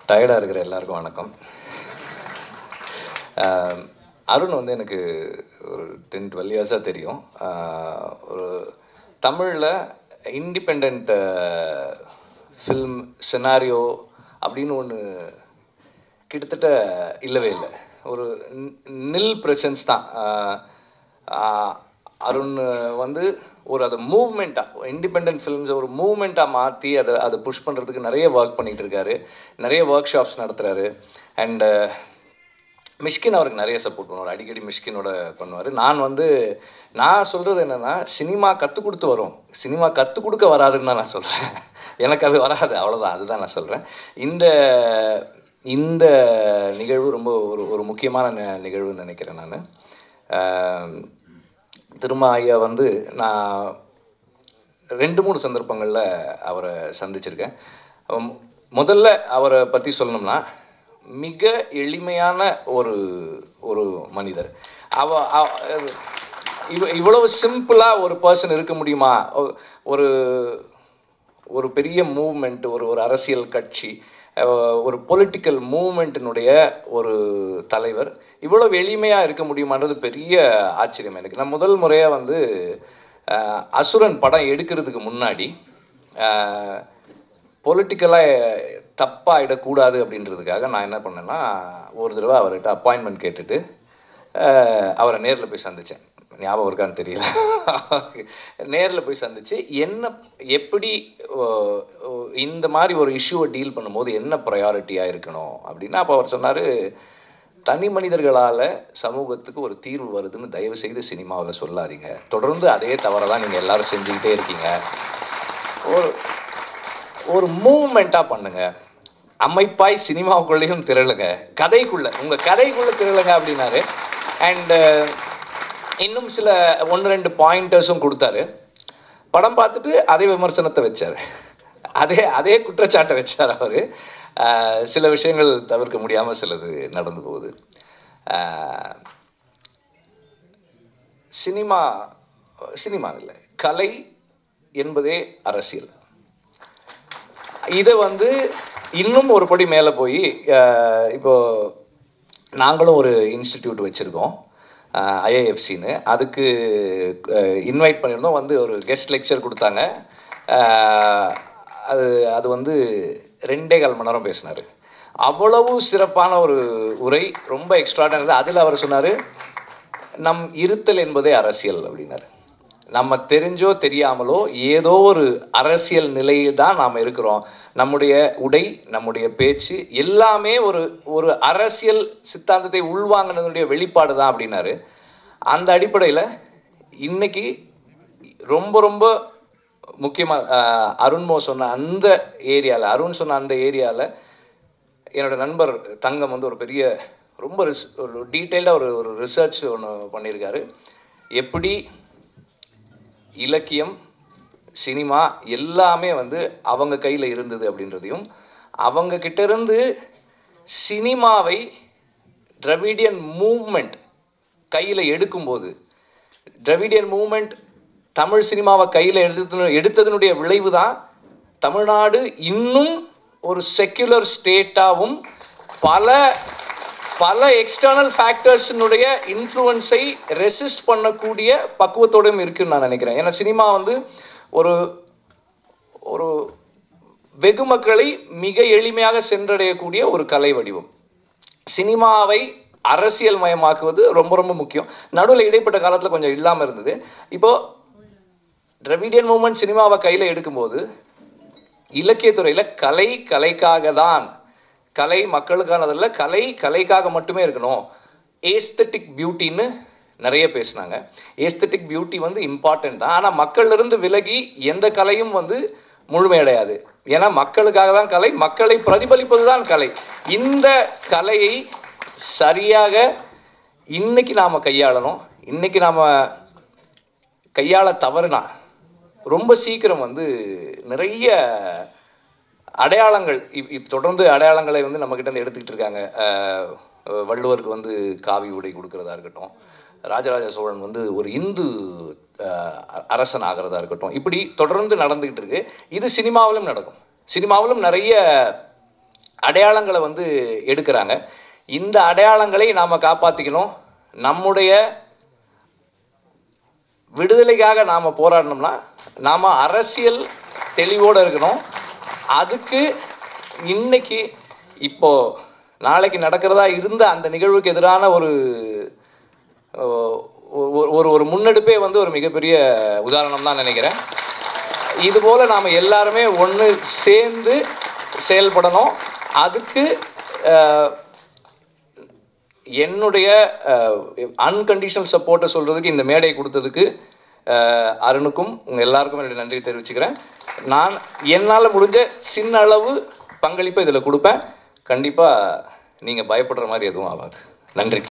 டயர்டாக இருக்கிற எல்லாருக்கும் வணக்கம் ஆஹ் அருண் வந்து எனக்கு ஒரு டென் டுவெல் இயர்ஸாக தெரியும் ஆஹ் ஒரு தமிழில் இண்டிபெண்ட் ஃபில்ம் சினாரியோ அப்படின்னு ஒன்று கிட்டத்தட்ட இல்லவே இல்லை ஒரு நி- நில் ப்ரெசன்ஸ் தான் ஆஹ் ஆஹ் அருண் வந்து ஒரு அதை மூவ்மெண்ட்டாக இண்டிபெண்ட் ஃபிலிம்ஸை ஒரு மூவ்மெண்ட்டாக மாற்றி அதை அதை புஷ் பண்ணுறதுக்கு நிறைய ஒர்க் பண்ணிகிட்டு இருக்காரு நிறைய ஒர்க் ஷாப்ஸ் நடத்துகிறாரு அண்டு மிஷ்கின் அவருக்கு நிறைய சப்போர்ட் பண்ணுவார் அடிக்கடி மிஷ்கினோட பண்ணுவார் நான் வந்து நான் சொல்கிறது என்னென்னா சினிமா கற்றுக் கொடுத்து வரும் சினிமா கற்றுக் கொடுக்க வராதுன்னு தான் நான் சொல்கிறேன் எனக்கு அது வராது அவ்வளோதான் அதுதான் நான் சொல்கிறேன் இந்த இந்த நிகழ்வு ரொம்ப ஒரு ஒரு முக்கியமான நி- நிகழ்வுன்னு நினைக்கிறேன் நான் திரும்ப ஐயா வந்து நான் ரெண்டு மூணு சந்தர்ப்பங்களில் அவரை சந்திச்சிருக்கேன் மு- முதல்ல அவரை பற்றி சொல்லணும்னா மிக எளிமையான ஒரு ஒரு மனிதர் அவ அவ- இவ இவ்வளவு சிம்பிளாக ஒரு பர்சன் இருக்க முடியுமா ஒ- ஒரு ஒரு பெரிய மூவ்மெண்ட் ஒரு ஒரு அரசியல் கட்சி அஹ், ஒரு பொலிட்டிக்கல் மூவ்மெண்ட்டினுடைய ஒரு தலைவர் இவ்வளவு எளிமையாக இருக்க முடியுமான்றது பெரிய ஆச்சரியம் எனக்கு நான் முதல் முறையாக வந்து அஹ், அசுரன் படம் எடுக்கிறதுக்கு முன்னாடி பொலிட்டிக்கலாக தப்பாகிடக்கூடாது அப்படின்றதுக்காக நான் என்ன பண்ணேன்னா ஒரு தடவை அவர்கிட்ட அப்பாயின்மெண்ட் கேட்டுட்டு அஹ், அவரை நேரில் போய் சந்தித்தேன் ஞாபகம் இருக்கான்னு தெரியல நேரில் போய் சந்தித்து என்ன எப்படி ஓ, ஓ, இந்த மாதிரி ஒரு இஷ்யூவை டீல் பண்ணும்போது என்ன ப்ரையாரிட்டியாக இருக்கணும் அப்படின்னா அப்போ அவர் சொன்னார் தனி மனிதர்களால் சமூகத்துக்கு ஒரு தீர்வு வருதுன்னு தயவு செய்து சினிமாவில் சொல்லாதீங்க தொடர்ந்து அதே தவறை தான் நீங்கள் எல்லாரும் செஞ்சுக்கிட்டே இருக்கீங்க ஒரு ஒரு மூவ்மெண்ட்டாக பண்ணுங்க அமைப்பாய் சினிமாவுக்குள்ளேயும் திரளுங்க கதைக்குள்ள உங்கள் கதைக்குள்ளே திரளுங்க அப்படின்னாரு அண்டு இன்னும் சில ஒன்று ரெண்டு பாயிண்டர்ஸும் கொடுத்தாரு படம் பார்த்துட்டு அதே விமர்சனத்தை வச்சார் அதே அதே குற்றச்சாட்டை வச்சார் அவர் சில விஷயங்கள் தவிர்க்க முடியாமல் சிலது நடந்து போகுது ஆஹ், சினிமா சினிமா இல்லை கலை என்பதே அரசியல் இதை வந்து இன்னும் ஒரு படி மேலே போய் அஹ், இப்போ நாங்களும் ஒரு இன்ஸ்டிடியூட் வச்சுருக்கோம் ஐஏஎஃப்சின்னு அதுக்கு இன்வைட் பண்ணியிருந்தோம் வந்து ஒரு கெஸ்ட் லெக்சர் கொடுத்தாங்க அஹ், அது அது வந்து ரெண்டே கால் மணி நேரம் பேசினார் அவ்வளவு சிறப்பான ஒரு உரை ரொம்ப எக்ஸ்ட்ராடனரி அதில் அவர் சொன்னார் நம் இருத்தல் என்பதே அரசியல் அப்படின்னாரு நம்ம தெரிஞ்சோ தெரியாமலோ ஏதோ ஒரு அரசியல் நிலையில் தான் நாம் இருக்கிறோம் நம்முடைய உடை நம்முடைய பேச்சு எல்லாமே ஒரு ஒரு அரசியல் சித்தாந்தத்தை உள்வாங்கினதுடைய வெளிப்பாடு தான் அப்படின்னாரு அந்த அடிப்படையில் இன்னைக்கு ரொம்ப ரொம்ப முக்கியமாக அருண்மோ சொன்ன அந்த ஏரியாவில் அருண் சொன்ன அந்த ஏரியாவில் என்னோட நண்பர் தங்கம் வந்து ஒரு பெரிய ரொம்ப ரிஸ் ஒரு டீட்டெயில்டாக ஒரு ஒரு ரிசர்ச் ஒன்று பண்ணியிருக்காரு எப்படி இலக்கியம் சினிமா எல்லாமே வந்து அவங்க கையில் இருந்தது அப்படின்றதையும் அவங்க கிட்ட இருந்து சினிமாவை திராவிடியன் மூவ்மெண்ட் கையில் எடுக்கும்போது திராவிடியன் மூவ்மெண்ட் தமிழ் சினிமாவை கையில் எடுத்து எடுத்ததனுடைய விளைவு தான் தமிழ்நாடு இன்னும் ஒரு செக்யுலர் ஸ்டேட்டாகவும் பல பல எக்ஸ்டர்னல் ஃபேக்டர்ஸினுடைய இன்ஃப்ளூயன்ஸை ரெசிஸ்ட் பண்ணக்கூடிய பக்குவத்தோடும் இருக்குன்னு நான் நினைக்கிறேன் ஏன்னா சினிமா வந்து ஒரு ஒரு வெகு மக்களை மிக எளிமையாக சென்றடையக்கூடிய ஒரு கலை வடிவம் சினிமாவை அரசியல் மயமாக்குவது ரொம்ப ரொம்ப முக்கியம் நடுவில் இடைப்பட்ட காலத்தில் கொஞ்சம் இல்லாமல் இருந்தது இப்போது திராவிடியன் மூமெண்ட் சினிமாவை கையில் எடுக்கும்போது இலக்கியத்துறையில் கலை கலைக்காக தான் கலை மக்களுக்கானதில்ல கலை கலைக்காக மட்டுமே இருக்கணும் ஏஸ்தட்டிக் பியூட்டின்னு நிறைய பேசுனாங்க ஏஸ்தட்டிக் பியூட்டி வந்து இம்பார்ட்டன்ட் தான் ஆனால் மக்களிலிருந்து விலகி எந்த கலையும் வந்து முழுமையடையாது ஏன்னா மக்களுக்காக தான் கலை மக்களை பிரதிபலிப்பது தான் கலை இந்த கலையை சரியாக இன்னைக்கு நாம் கையாளணும் இன்னைக்கு நாம் கையாள தவறுனா ரொம்ப சீக்கிரம் வந்து நிறைய அடையாளங்கள் இப் இப் தொடர்ந்து அடையாளங்களை வந்து நம்மக்கிட்ட இருந்து எடுத்துக்கிட்டு இருக்காங்க அஹ், வள்ளுவருக்கு வந்து காவி உடை கொடுக்கறதா இருக்கட்டும் ராஜராஜ சோழன் வந்து ஒரு இந்து அஹ், அ- அரசன் ஆகிறதா இருக்கட்டும் இப்படி தொடர்ந்து நடந்துக்கிட்டு இருக்கு இது சினிமாவிலும் நடக்கும் சினிமாவிலும் நிறைய அடையாளங்களை வந்து எடுக்கிறாங்க இந்த அடையாளங்களை நாம் காப்பாற்றிக்கணும் நம்முடைய விடுதலைக்காக நாம் போராடணும்னா நாம் அரசியல் தெளிவோடு இருக்கணும் அதுக்கு இன்னைக்கு இப்போ நாளைக்கு நடக்கிறதா இருந்த அந்த நிகழ்வுக்கு எதிரான ஒரு ஒ- ஒ- ஒரு ஒரு முன்னெடுப்பே வந்து ஒரு மிகப்பெரிய உதாரணம் தான் நினைக்கிறேன் இதுபோல் நாம் எல்லாருமே ஒன்று சேர்ந்து செயல்படணும் அதுக்கு அஹ், என்னுடைய அன்கண்டிஷனல் சப்போர்ட்டை சொல்கிறதுக்கு இந்த மேடை கொடுத்ததுக்கு அஹ், அருணுக்கும் உங்கள் எல்லாருக்கும் என்னுடைய நன்றி தெரிவிச்சுக்கிறேன் நான் என்னால் முடிஞ்ச சின்ன அளவு பங்களிப்பை இதில் கொடுப்பேன் கண்டிப்பாக நீங்கள் பயப்படுற மாதிரி எதுவும் ஆகாது நன்றி